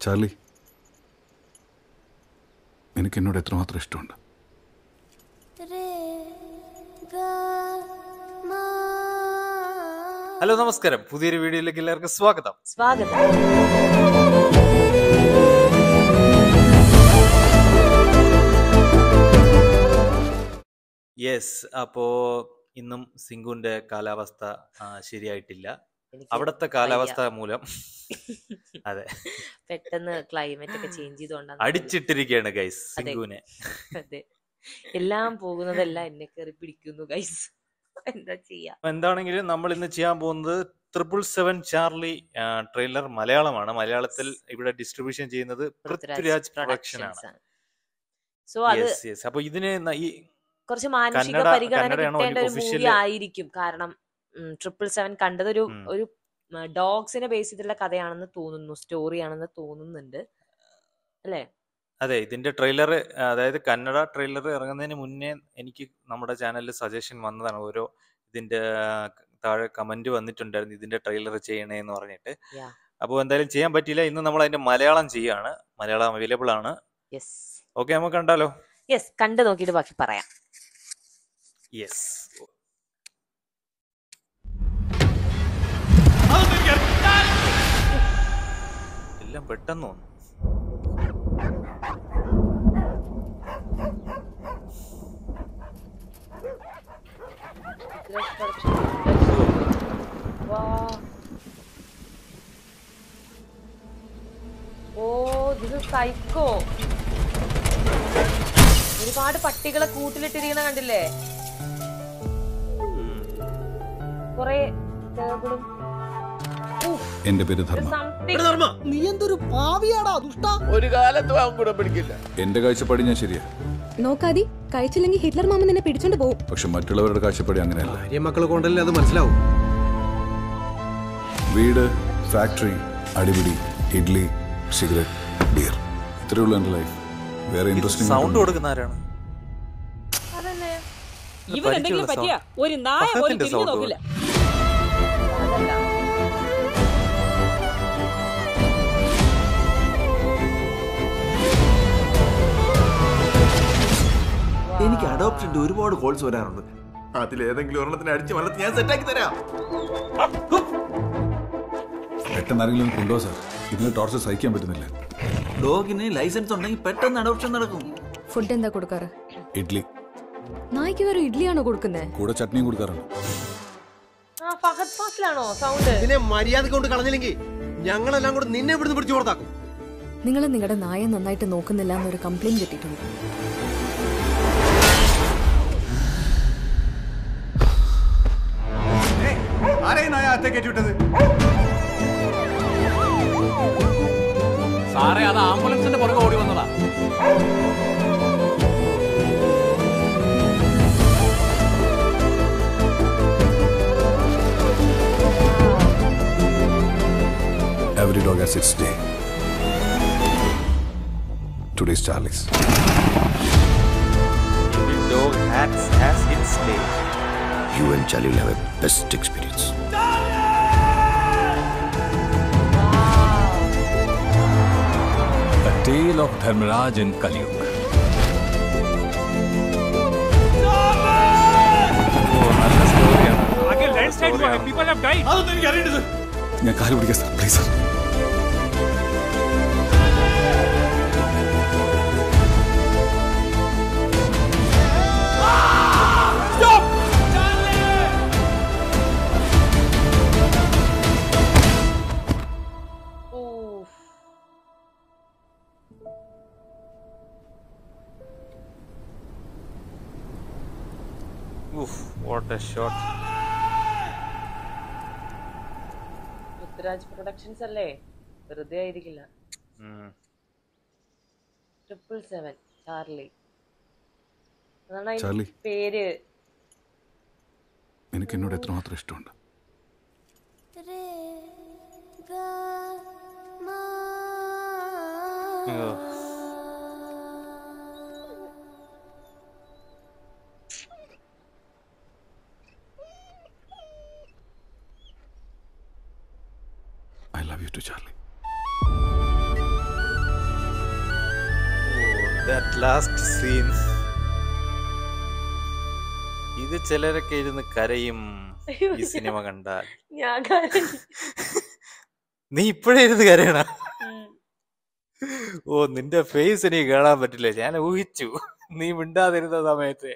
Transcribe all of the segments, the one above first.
Charlie എനിക്ക് എന്നോട് എത്രമാത്രം ഇഷ്ടമുണ്ട് ഹലോ നമസ്കാരം പുതിയൊരു വീഡിയോയിലേക്ക് എല്ലാവർക്കും സ്വാഗതം സ്വാഗതം യെസ് അപ്പോ ഇന്നും സിംഗുന്റെ കാലാവസ്ഥ ആ, ശരിയായിട്ടില്ല എനിക്ക് അവിടുത്തെ കാലാവസ്ഥ മൂലം അതെ പെട്ടെന്ന് ക്ലൈമറ്റ് ഒക്കെ ചേഞ്ച് ചെയ്തോണ്ടാണ് അടിച്ചിട്ടിരിക്കുകയാണ് ഗൈസ് അതെ. സിംഗുവിനെ അതെ എല്ലാം പോകുന്നതെല്ലാം എന്നെ കയറി പിടിക്കുന്നു ഗൈസ് എന്താ ചെയ്യാ അപ്പൊ എന്താണെങ്കിലും നമ്മൾ ഇന്ന് ചെയ്യാൻ പോകുന്നത് ട്രിപ്പിൾ സെവൻ ചാർലി ട്രെയിലർ മലയാളമാണ് മലയാളത്തിൽ ഇവിടെ ഡിസ്ട്രിബ്യൂഷൻ ചെയ്യുന്നത് പൃഥ്വിരാജ് പ്രൊഡക്ഷൻ ആണ് സോ അത് യെസ് യെസ് അപ്പൊ ഇതിന് ന- ഈ കുറച്ച് മാനുഷിക കന്നഡ- പരിഗണന കന്നഡയാണോ കിട്ടേണ്ട ഒരു official? മൂവി ആയിരിക്കും കാരണം ട്രിപ്പിൾ സെവൻ കണ്ടതൊരു ഉം. ഒരു ഡോഗ്സിനെ ബേസ് ചെയ്തിട്ടുള്ള കഥയാണെന്ന് തോന്നുന്നു സ്റ്റോറി ആണെന്ന് തോന്നുന്നുണ്ട് അല്ലേ അതെ ഇതിന്റെ ട്രെയിലർ അതായത് കന്നഡ ട്രെയിലർ ഇറങ്ങുന്നതിന് മുന്നേ എനിക്ക് നമ്മുടെ ചാനലിൽ സജഷൻ വന്നതാണ് ഓരോ ഇതിന്റെ ആ, താഴെ കമന്റ് വന്നിട്ടുണ്ടായിരുന്നു ഇതിന്റെ ട്രെയിലർ ചെയ്യണേ എന്ന് പറഞ്ഞിട്ട് Yeah. അപ്പോൾ എന്തായാലും ചെയ്യാൻ പറ്റിയില്ല ഇന്ന് നമ്മൾ അതിന്റെ മലയാളം ചെയ്യാണ് മലയാളം അവൈലബിൾ ആണ് യെസ് ഓക്കെ നമുക്ക് കണ്ടാലോ യെസ് കണ്ടു നോക്കിയിട്ട് ബാക്കി പറയാം യെസ് എല്ലാം പെട്ടെന്ന് വന്നു ഓ ഇത് സൈക്കോ ഒരുപാട് പട്ടികളെ കൂട്ടിലിട്ടിരിക്കണ കണ്ടില്ലേ ഉം. കൊറേ ടേബിളും എന്റെ പേര് ധർമ്മ സംതിങ് നീ എന്തൊരു പാവിയാടാ ദുഷ്ട ഒരു കാലത്തും അവൻ കൂടെ പിടിക്കില്ല എന്റെ കാഴ്ചപ്പാടി ഞാൻ ശരിയാ നോക്കാതി കഴിച്ചില്ലെങ്കിൽ ഹിറ്റ്ലർ മാമൻ നിന്നെ പിടിച്ചോണ്ട് പോവും പക്ഷെ മറ്റുള്ളവരുടെ കാഴ്ചപ്പാടി അങ്ങനെയല്ല ഭാര്യ മക്കൾ കൊണ്ടല്ലേ അത് മനസ്സിലാവും വീട് ഫാക്ടറി അടിപിടി ഇഡ്ലി സിഗരറ്റ് ബിയർ ഇത്രയുള്ള എന്റെ ലൈഫ് വേറെ ഇൻട്രസ്റ്റിംഗ് സൗണ്ട് കൊടുക്കുന്ന ആരാണ് അതന്നെ ഇവൻ എന്തെങ്കിലും പറ്റിയ ഒരു നായ പോലും ഫഹദിന്റെ തിരിഞ്ഞു sound നോക്കില്ല അതല്ല എനിക്ക് അഡോപ്ഷന്റെ ഒരുപാട് കോൾസ് വരാറുണ്ട് അതിലേതെങ്കിലും ഒരെണ്ണത്തിന് അടിച്ച് മലത്ത് ഞാൻ സെറ്റാക്കി തരാം പെട്ടെന്ന് ആരെങ്കിലും ഒന്ന് കൊണ്ടുപോകാം സാർ ഇതിന് ടോർച്ചർ സഹിക്കാൻ പറ്റുന്നില്ല ഡോഗിന് ലൈസൻസ് ഉണ്ടെങ്കിൽ പെട്ടെന്ന് അഡോപ്ഷൻ നടക്കും ഫുഡ് എന്താ കൊടുക്കാറ് ഇഡ്ലി നായ്ക്ക് വേറെ ഇഡ്ഡലിയാണോ കൊടുക്കുന്നേ കൂടെ ചട്നിയും കൊടുക്കാറുണ്ട് ആ ഫഹദ് ഫാസിലാണോ സൗണ്ട് ഇതിനെ മര്യാദ കൊണ്ട് കളഞ്ഞില്ലെങ്കിൽ ഞങ്ങളെല്ലാം കൂടെ നിന്നെ ഇവിടുന്ന് പിടിച്ചു പുറത്താക്കും നിങ്ങൾ നിങ്ങളുടെ നായ നന്നായിട്ട് നോക്കുന്നില്ല എന്നൊരു കംപ്ലൈന്റ് കിട്ടിയിട്ടുണ്ട് സാറേ അത് ആംബുലൻസിന്റെ പുറകെ ഓടി വന്നതാ Every dog has its day. Today's Charlie's. Every dog has, has its day. You and Charlie will have a best experience. The tale of Dharmaraj in Kaliyug. ഓ, നല്ല സ്റ്റോറിയാണ് ഞാൻ കാല് പിടിക്കാം sir please sir Oof. Oof, what a shot. Prithviraj productions അല്ലേ വെറുതെ ആയിരിക്കില്ല ഉം. Triple seven Charlie അതാണ് അതിന്റെ ചാർലി. പേര് എനിക്ക് എന്നോട് എത്രമാത്രം ഇഷ്ടമുണ്ട് അയ്യോ. I love you too Charlie that last scene ഇത് ചിലരൊക്കെ ഇരുന്ന് കരയും അയ്യോ, ഈ സിനിമ കണ്ടാൽ ഞാൻ കരഞ്ഞു. നീ ഇപ്പോഴേ ഇരുന്ന് കരയണ ഉം. ഓ നിന്റെ ഫേസ് എനിക്ക് കാണാൻ പറ്റില്ല ഞാൻ ഊഹിച്ചു നീ മിണ്ടാതിരുന്ന സമയത്ത്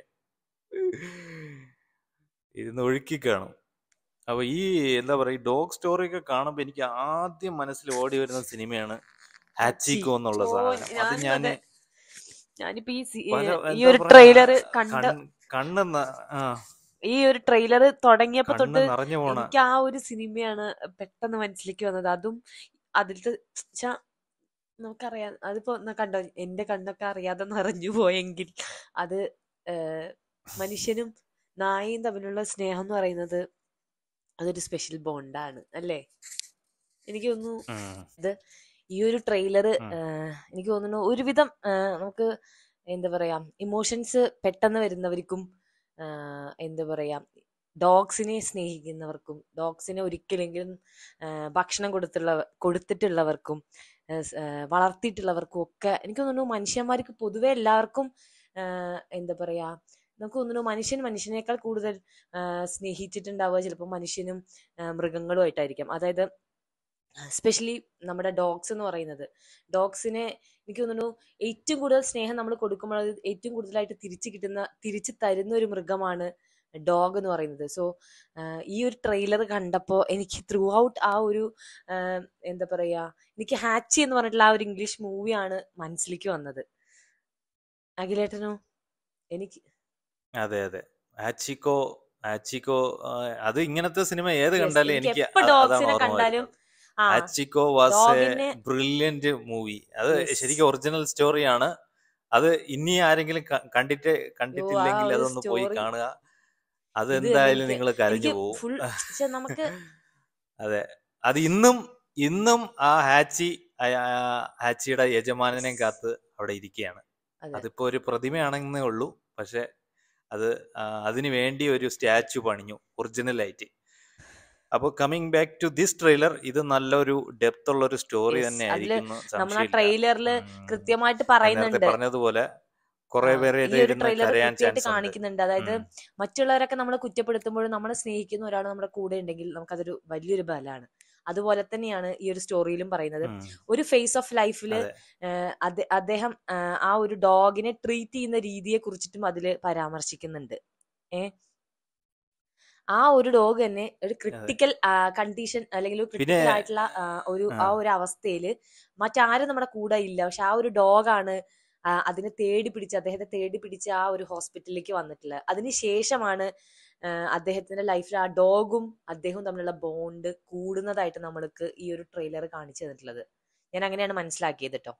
ഇരുന്ന് ഒഴുക്കി കാണും അപ്പൊ ഈ എന്താ പറയാ ഈ ഡോഗ് സ്റ്റോറി ഒക്കെ കാണുമ്പോ എനിക്ക് ആദ്യം മനസ്സിൽ ഓടി വരുന്ന സിനിമയാണ് ഹാച്ചിക്കോ എന്നുള്ള ഓ, സാധനം അത് ഞാനും ഞാൻ അതെ. ഞാനിപ്പോ ഈ സി- പല ഈ എന്താ ഒരു പറയാ, ട്രെയിലർ കണ്ട കണ്ണ് കണ്ണ് ന- ആ, ഈ ഒരു ട്രെയിലർ തുടങ്ങിയപ്പോ കണ്ണ് തൊട്ട് നിറഞ്ഞു പോണ എനിക്ക് ആ ഒരു സിനിമയാണ് പെട്ടെന്ന് മനസ്സിലേക്ക് വന്നത് അതും അതിലത്തെ ച്ചാ, നമുക്കറിയാം അതിപ്പോ ന- കണ്ടോ എന്റെ കണ്ണൊക്കെ അറിയാതെ നിറഞ്ഞു പോയെങ്കിൽ അത് ഏഹ്, മനുഷ്യനും നായയും തമ്മിലുള്ള സ്നേഹം എന്ന് പറയുന്നത് അതൊരു സ്പെഷ്യൽ ബോണ്ടാണ് അല്ലേ എനിക്ക് തോന്നുന്നു ഉം. ഇത് ഈ ഒരു ട്രെയിലർ ഉം. എനിക്ക് തോന്നുന്നു ഒരുവിധം ആ, നമുക്ക് എന്താ പറയാ ഇമോഷൻസ് പെട്ടെന്ന് വരുന്നവർക്കും ആ, എന്താ പറയാ ഡോഗ്സിനെ സ്നേഹിക്കുന്നവർക്കും ഡോഗ്സിനെ ഒരിക്കലെങ്കിലും ആ, ഭക്ഷണം കൊടുത്തുള്ള കൊടുത്തിട്ടുള്ളവർക്കും ആ, സ്- ആ, വളർത്തിയിട്ടുള്ളവർക്കും ഒക്കെ എനിക്ക് തോന്നുന്നു മനുഷ്യന്മാർക്ക് പൊതുവെ എല്ലാവർക്കും ആ, എന്താ പറയാ നമുക്ക് തോന്നുന്നു മനുഷ്യൻ മനുഷ്യനേക്കാൾ കൂടുതൽ ആ, സ്നേഹിച്ചിട്ടുണ്ടാവുക ചിലപ്പോൾ മനുഷ്യനും ആ, മൃഗങ്ങളുമായിട്ടായിരിക്കും അതായത് സ്പെഷ്യലി നമ്മുടെ ഡോഗ്സ് എന്ന് പറയുന്നത് ഡോഗ്സിനെ എനിക്ക് തോന്നുന്നു ഏറ്റവും കൂടുതൽ സ്നേഹം നമ്മൾ കൊടുക്കുമ്പോൾ അത് ഏറ്റവും കൂടുതലായിട്ട് തിരിച്ചു കിട്ടുന്ന തിരിച്ചു തരുന്ന ഒരു മൃഗമാണ് ഡോഗ് എന്ന് പറയുന്നത് സോ ഈ ഒരു ട്രെയിലർ കണ്ടപ്പോൾ എനിക്ക് ത്രൂ ഔട്ട് ആ ഒരു ആ, എന്താ പറയാ എനിക്ക് ഹാച്ചി എന്ന് പറഞ്ഞിട്ടുള്ള ആ ഒരു ഇംഗ്ലീഷ് മൂവിയാണ് മനസ്സിലേക്ക് വന്നത് അഖിലേട്ടനോ എനിക്ക് അതെ അതെ ആച്ചിക്കോ ആച്ചിക്കോ ആ, അത് ഇങ്ങനത്തെ സിനിമ ഏത് Yes, കണ്ടാലും എനിക്ക് എനിക്ക് എപ്പോ അ- അതാണ് ഡോഗ്സിനെ ഓർമ്മ കണ്ടാലും വരുന്നത് ആ ആച്ചിക്കോ വാസ് എ ഡോഗിനെ ബ്രില്യന്റ് മൂവി അത് യെസ് ശരിക്കും ഒറിജിനൽ സ്റ്റോറിയാണ് അത് ഇനി ആരെങ്കിലും ക- കണ്ടിട്ട് യോ ആ കണ്ടിട്ടില്ലെങ്കിൽ ഒരു അതൊന്ന് പോയി സ്റ്റോറി കാണുക അത് ഇത് തന്നെ എന്തായാലും എനിക്ക് നിങ്ങൾ കരഞ്ഞു എനിക്ക് പോവും ഫുൾ പക്ഷെ നമുക്ക് അതെ അത് ഇന്നും ഇന്നും ആ ഹാച്ചി ആ- ആ ഹാച്ചിയുടെ യജമാനനെ കാത്ത് അവിടെ ഇരിക്കുകയാണ് അതെ അതിപ്പോ ഒരു പ്രതിമയാണെന്നേ ഉള്ളൂ പക്ഷെ അത് ആ, അതിന് വേണ്ടി ഒരു സ്റ്റാച്ചു പണിഞ്ഞു ഒറിജിനൽ ആയിട്ട് അപ്പോൾ coming back to this trailer ഇത് നല്ലൊരു ഡെപ്ത് ഉള്ള ഒരു സ്റ്റോറി യെസ് തന്നെ അതില് ആയിരിക്കും നമ്മൾ ആ സംശയമില്ല ട്രെയിലറിൽ ഉം. കൃത്യമായിട്ട് ഞാൻ നേരത്തെ പറയുന്നുണ്ട് പറഞ്ഞതുപോലെ ആ കുറെ പേര് ഈ ഒരു ഇരുന്ന് ട്രെയിലർ കരയാൻ കൃത്യമായിട്ട് ചാൻസ് ഉണ്ട് കാണിക്കുന്നുണ്ട് അതായത് ഉം. മറ്റുള്ളവരൊക്കെ നമ്മളെ കുറ്റപ്പെടുത്തുമ്പോഴും നമ്മളെ സ്നേഹിക്കുന്ന ഒരാൾ നമ്മുടെ കൂടെ ഉണ്ടെങ്കിൽ നമുക്കതൊരു വലിയൊരു ബലമാണ് അതുപോലെ തന്നെയാണ് ഈ ഒരു സ്റ്റോറിയിലും പറയുന്നത് ഉം. ഒരു ഫേസ് ഓഫ് ലൈഫിൽ അതെ അദ്ദേഹം ആ, ആ ഒരു ഡോഗിനെ ട്രീറ്റ് ചെയ്യുന്ന രീതിയെ കുറിച്ചിട്ടും അതിൽ പരാമർശിക്കുന്നുണ്ട് ഏ ആ ഒരു ഡോഗ് തന്നെ ഒരു അതെ ക്രിട്ടിക്കൽ കണ്ടീഷൻ അല്ലെങ്കിൽ ഒരു പിന്നെ ക്രിട്ടിക്കൽ ആയിട്ടുള്ള ആ, ഒരു ആ, ആ ഒരു അവസ്ഥയിൽ മറ്റാരും നമ്മുടെ കൂടെ ഇല്ല പക്ഷെ ആ ഒരു ഡോഗാണ് അതിനെ തേടി പിടിച്ച് അദ്ദേഹത്തെ തേടി പിടിച്ച് ആ ഒരു ഹോസ്പിറ്റലിലേക്ക് വന്നിട്ടുള്ളത് അതിനുശേഷമാണ് ആ, അദ്ദേഹത്തിന്റെ ലൈഫിൽ ആ ഡോഗും അദ്ദേഹവും തമ്മിലുള്ള ബോണ്ട് കൂടുന്നതായിട്ട് നമ്മൾക്ക് ഈ ഒരു ട്രെയിലർ കാണിച്ചു തന്നിട്ടുള്ളത് ഞാൻ അങ്ങനെയാണ് മനസ്സിലാക്കിയത് കേട്ടോ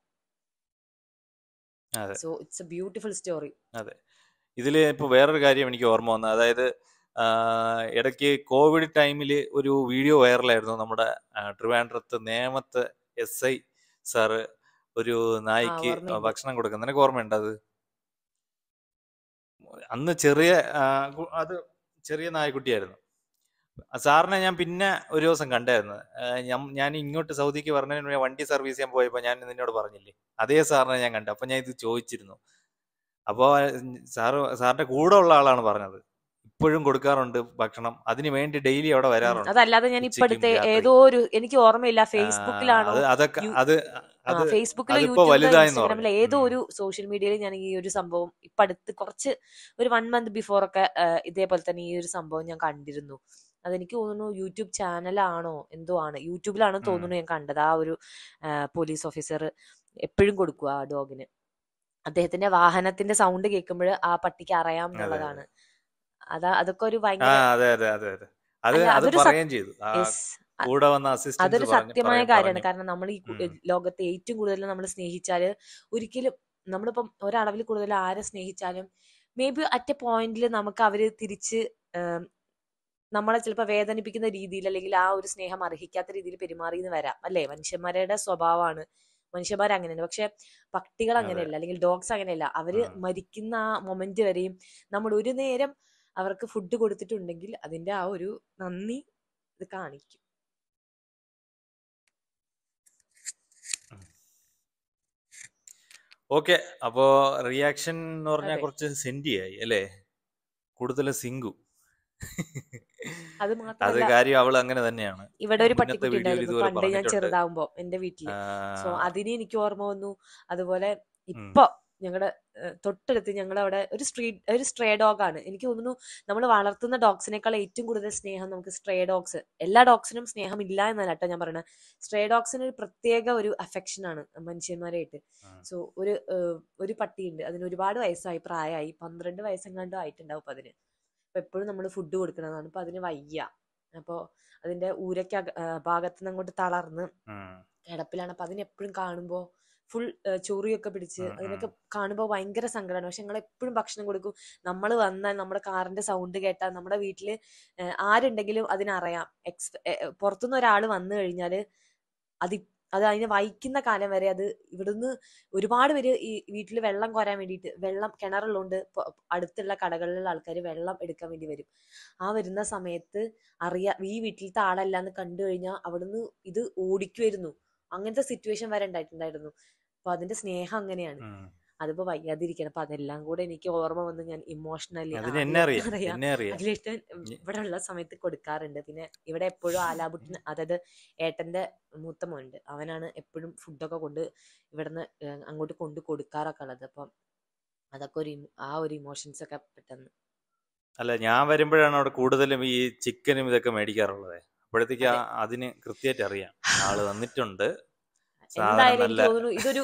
അതെ so it's a beautiful story അതെ ഇതിൽ ഇപ്പോൾ വേറൊരു കാര്യം എനിക്ക് ഓർമ്മ വന്നത് അതായത് ആ, ഇടയ്ക്ക് കോവിഡ് ടൈമിൽ ഒരു വീഡിയോ വൈറലായിരുന്നു നമ്മുടെ ആ, ട്രിവാൻഡ്രത്ത് നേമത്ത് എസ് ഐ സാറ് ഒരു ആ നായ്ക്ക് ഓർമ്മയുണ്ട് ഭക്ഷണം കൊടുക്കുന്നത് നിനക്ക് ഓർമ്മയുണ്ട് അത് അന്ന് ചെറിയ ആ, കു- അത് ചെറിയ നായ്ക്കുട്ടിയായിരുന്നു ആ സാറിനെ ഞാൻ പിന്നെ ഒരു ദിവസം കണ്ടായിരുന്നു ആ, ഞാൻ ഞാൻ ഇങ്ങോട്ട് സൗദിക്ക് പറഞ്ഞതിന് മുന്നേ വണ്ടി സർവീസ് ചെയ്യാൻ പോയപ്പോൾ ഞാൻ നിന്നോട് പറഞ്ഞില്ലേ അതേ സാറിനെ ഞാൻ കണ്ടു അപ്പോൾ ഞാൻ ഇത് ചോദിച്ചിരുന്നു അപ്പോൾ സാറ് സാറിന്റെ കൂടെ ഉള്ള ആളാണ് പറഞ്ഞത് ഇപ്പോഴും കൊടുക്കാറുണ്ട് ഭക്ഷണം അതിന് വേണ്ടി ഡെയിലി അവിടെ ഉം, വരാറുണ്ട് അതല്ലാതെ ഞാൻ ഇപ്പൊ ഉച്ചയ്ക്കും അടുത്ത് രാത്രി ഏതോ ഒരു എനിക്ക് ഓർമ്മയില്ല ആ, ഫേസ്ബുക്കിലാണോ അത് അതൊക്കെ യു അത് ആ അത് ഫേസ്ബുക്കിലോ അതിപ്പോ യൂട്യൂബിലോ വലുതായെന്ന് ഇൻസ്റ്റാഗ്രാമിലോ പറഞ്ഞു ഏതോ ഉം. ഒരു സോഷ്യൽ മീഡിയയിൽ ഞാൻ ഈ ഒരു സംഭവം ഇപ്പൊ അടുത്ത് കുറച്ച് ഒരു വൺ മന്ത് ബിഫോർ ഒക്കെ ആ, ഇതേപോലെ തന്നെ ഈ ഒരു സംഭവം ഞാൻ കണ്ടിരുന്നു അതെനിക്ക് തോന്നുന്നു യൂട്യൂബ് ചാനലാണോ എന്തോ ആണ് യൂട്യൂബിലാണെന്ന് ഉം. തോന്നുന്നു ഞാൻ കണ്ടത് ആ ഒരു പോലീസ് ഓഫീസർ എപ്പോഴും കൊടുക്കുക ആ ഡോഗിന് അദ്ദേഹത്തിന്റെ വാഹനത്തിന്റെ സൗണ്ട് കേൾക്കുമ്പോൾ ആ പട്ടിക്ക് അറിയാം അതെ അതെ എന്നുള്ളതാണ് അതാ അതൊക്കെ ഒരു ആ ഭയങ്കര അതെ അതെ അതെ അതെ അത് അല്ല അത് അതൊരു സത് പറയുകയും ചെയ്തു ആ യെസ് കൂടെ വന്ന അസിസ്റ്റൻസ് അതൊരു പറഞ്ഞു സത്യമായ പറയും കാര്യമാണ് പറഞ്ഞു കാരണം നമ്മൾ ഈ കു- ഉം. ലോകത്തെ ഏറ്റവും കൂടുതൽ നമ്മൾ സ്നേഹിച്ചാല് ഒരിക്കലും നമ്മളിപ്പം ഒരളവിൽ കൂടുതൽ ആരെ സ്നേഹിച്ചാലും മേ ബി അറ്റ് എ പോയിന്റിൽ നമുക്ക് അവര് തിരിച്ച് ആം, നമ്മളെ ചിലപ്പോൾ വേദനിപ്പിക്കുന്ന രീതിയിൽ അല്ലെങ്കിൽ ആ ഒരു സ്നേഹം അർഹിക്കാത്ത രീതിയിൽ പെരുമാറിയെന്ന് വരാം അല്ലേ മനുഷ്യന്മാരുടെ സ്വഭാവമാണ് മനുഷ്യന്മാർ അങ്ങനെയാണ് പക്ഷെ പട്ടികൾ അതെ അങ്ങനെയല്ല അല്ലെങ്കിൽ ഡോഗ്സ് അങ്ങനെയല്ല അവര് ഉം. മരിക്കുന്ന ആ മൊമെന്റ് വരെയും നമ്മൾ ഒരു നേരം അവർക്ക് ഫുഡ് കൊടുത്തിട്ടുണ്ടെങ്കിൽ അതിന്റെ ആ ഒരു നന്ദി ഇത് കാണിക്കും ഓക്കെ അപ്പോ റിയാക്ഷൻ എന്ന് പറഞ്ഞാൽ അതെ. കുറച്ച് സെന്റിയായി അല്ലേ കൂടുതൽ സിങ്കു അത് അത് മാത്രമല്ല കാര്യം അവൾ അങ്ങനെ തന്നെയാണ് ഇവിടെ ഒരു മുന്നത്തെ പട്ടിക്കുട്ടി വീഡിയോയിൽ ഉണ്ടായിരുന്നു ഇതുപോലെ പണ്ട് ഞാൻ പറഞ്ഞിട്ടുണ്ട് ചെറുതാവുമ്പോ എന്റെ വീട്ടില് സോ ആ, അതിന് എനിക്ക് ഓർമ്മ വന്നു അതുപോലെ ഉം, ഇപ്പൊ ഞങ്ങളുടെ തൊട്ടടുത്ത് ഞങ്ങളുടെ അവിടെ ഒരു സ്ട്രീറ്റ് ഒരു സ്ട്രേ ഡോഗ് ആണ് എനിക്ക് തോന്നുന്നു നമ്മൾ വളർത്തുന്ന ഡോഗ്സിനേക്കാൾ ഏറ്റവും കൂടുതൽ സ്നേഹം നമുക്ക് സ്ട്രേ ഡോഗ്സ് എല്ലാ ഡോഗ്സിനും സ്നേഹം ഇല്ല എന്നല്ല കേട്ടോ ഞാൻ പറയുന്നത് സ്ട്രേ ഡോഗ്സിന് ഒരു പ്രത്യേക ഒരു അഫെക്ഷൻ ആണ് മനുഷ്യന്മാരായിട്ട് ഉം. സോ ഒരു ഏഹ്, ഒരു പട്ടിയുണ്ട് അതിന് ഒരുപാട് വയസ്സായി പ്രായമായി പന്ത്രണ്ട് വയസ്സെങ്ങാണ്ടും ആയിട്ടുണ്ടാവും അപ്പൊ അതിന് അപ്പൊ എപ്പോഴും നമ്മൾ ഫുഡ് കൊടുക്കണതാണ് അപ്പൊ അതിന് വയ്യ അപ്പൊ അതിന്റെ ഊരയ്ക്ക് അക- ആ, ഭാഗത്തുനിന്ന് അങ്ങോട്ട് തളർന്ന് ഉം, കിടപ്പിലാണ് അപ്പൊ അതിനെ എപ്പോഴും കാണുമ്പോൾ ഫുൾ ചൊറിയൊക്കെ പിടിച്ച് ഉം, അതിനൊക്കെ ഉം. കാണുമ്പോൾ ഭയങ്കര സങ്കടമാണ് പക്ഷെ ഞങ്ങൾ എപ്പോഴും ഭക്ഷണം കൊടുക്കും നമ്മൾ വന്നാൽ നമ്മുടെ കാറിന്റെ സൗണ്ട് കേട്ടാൽ നമ്മുടെ വീട്ടിൽ ആരുണ്ടെങ്കിലും അതിനറിയാം എക്സ് പുറത്തുനിന്ന് ഒരാൾ വന്നു കഴിഞ്ഞാൽ അത് ഇ- അത് അതിനെ വഹിക്കുന്ന കാലം വരെ അത് ഇവിടുന്ന് ഒരുപാട് പേര് ഈ വീട്ടിൽ വെള്ളം കോരാൻ വേണ്ടിയിട്ട് വെള്ളം കിണറുള്ളതുകൊണ്ട് പൊ- അടുത്തുള്ള കടകളിലുള്ള ആൾക്കാർ വെള്ളം എടുക്കാൻ വേണ്ടി വരും ആ വരുന്ന സമയത്ത് അറിയാ ഈ വീട്ടിലത്തെ ആളല്ല എന്ന് കണ്ടു കഴിഞ്ഞാൽ അവിടുന്ന് ഇത് ഓടിക്കുമായിരുന്നു അങ്ങനത്തെ സിറ്റുവേഷൻ വരെ ഉണ്ടായിട്ടുണ്ടായിരുന്നു അപ്പൊ അതിന്റെ സ്നേഹം അങ്ങനെയാണ് ഉം. അതിപ്പോ വയ്യാതിരിക്കണം അപ്പൊ അതെല്ലാം കൂടെ എനിക്ക് ഓർമ്മ വന്ന് ഞാൻ ഇമോഷണലി അതിന് എന്നെ അറിയാം എന്നെ അറിയാം അഖിലേട്ടൻ ഞ- ഇവിടെ ഉള്ള സമയത്ത് കൊടുക്കാറുണ്ട് പിന്നെ ഇവിടെ എപ്പോഴും ആലാബുട്ടിന് അതായത് ഏട്ടന്റെ മൂത്ത മോനുണ്ട് അവനാണ് എപ്പോഴും ഫുഡൊക്കെ കൊണ്ട് ഇവിടുന്ന് ഏഹ് അങ്ങോട്ട് കൊണ്ട് കൊടുക്കാറൊക്കെ ഉള്ളത് അപ്പം അതൊക്കെ ഒരു ഇമോ- ആ ഒരു ഇമോഷൻസ് ഒക്കെ പെട്ടെന്ന് അല്ല ഞാൻ വരുമ്പോഴാണ് അവിടെ കൂടുതലും ഈ ചിക്കനും ഇതൊക്കെ മേടിക്കാറുള്ളത് അപ്പോഴത്തേക്ക് അതെ. ആ- അതിന് കൃത്യമായിട്ട് അറിയാം ആള് വന്നിട്ടുണ്ട് സാധനം എന്തായാലും നല്ല എനിക്ക് തോന്നുന്നു ഇതൊരു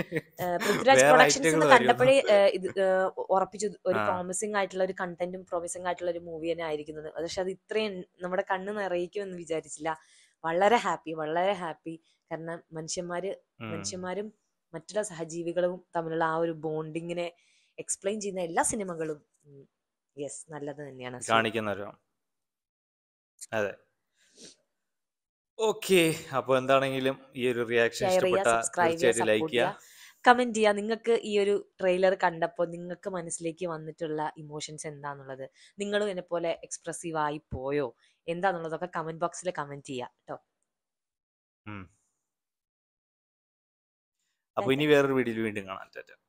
ഏഹ് പൃഥ്വിരാജ് വേറെ പ്രൊഡക്ഷൻസ് ഐറ്റങ്ങൾ എന്ന് കണ്ടപ്പോഴേ ഏഹ് ഇത് ഏഹ് ഉറപ്പിച്ചു ഒരു ആ. പ്രോമിസിംഗ് ആയിട്ടുള്ള ഒരു കണ്ടന്റും പ്രോമിസിംഗ് ആയിട്ടുള്ള ഒരു മൂവി തന്നെ ആയിരിക്കുന്നത് പക്ഷെ അത് ഇത്രയും നമ്മുടെ കണ്ണ് നിറയിക്കുമെന്ന് വിചാരിച്ചില്ല വളരെ ഹാപ്പി വളരെ ഹാപ്പി കാരണം മനുഷ്യന്മാര് ഉം. മനുഷ്യന്മാരും മറ്റുള്ള സഹജീവികളും തമ്മിലുള്ള ആ ഒരു ബോണ്ടിങ്ങിനെ എക്സ്പ്ലെയിൻ ചെയ്യുന്ന എല്ലാ സിനിമകളും യെസ് നല്ലത് തന്നെയാണ് So, കാണിക്കുന്നവരോ അതെ ഓക്കെ അപ്പൊ എന്താണെങ്കിലും ഈ ഒരു റിയാക്ഷൻ ഷെയർ ചെയ്യുക ഇഷ്ടപ്പെട്ട സബ്സ്ക്രൈബ് ചെയ്യുക തീർച്ചയായിട്ടും ലൈക്ക് സപ്പോർട്ട് ചെയ്യുക ചെയ്യുക കമന്റ് ചെയ്യുക നിങ്ങൾക്ക് ഈ ഒരു ട്രെയിലർ കണ്ടപ്പോൾ നിങ്ങൾക്ക് മനസ്സിലേക്ക് വന്നിട്ടുള്ള ഇമോഷൻസ് എന്താന്നുള്ളത് നിങ്ങളും എന്നെ പോലെ എക്സ്പ്രസീവ് ആയി പോയോ എന്താന്നുള്ളതൊക്കെ കമന്റ് ബോക്സിൽ കമന്റ് ചെയ്യുക കേട്ടോ അപ്പൊ ഇനി വേറൊരു വീഡിയോയിൽ വീണ്ടും കാണാം ടാറ്റ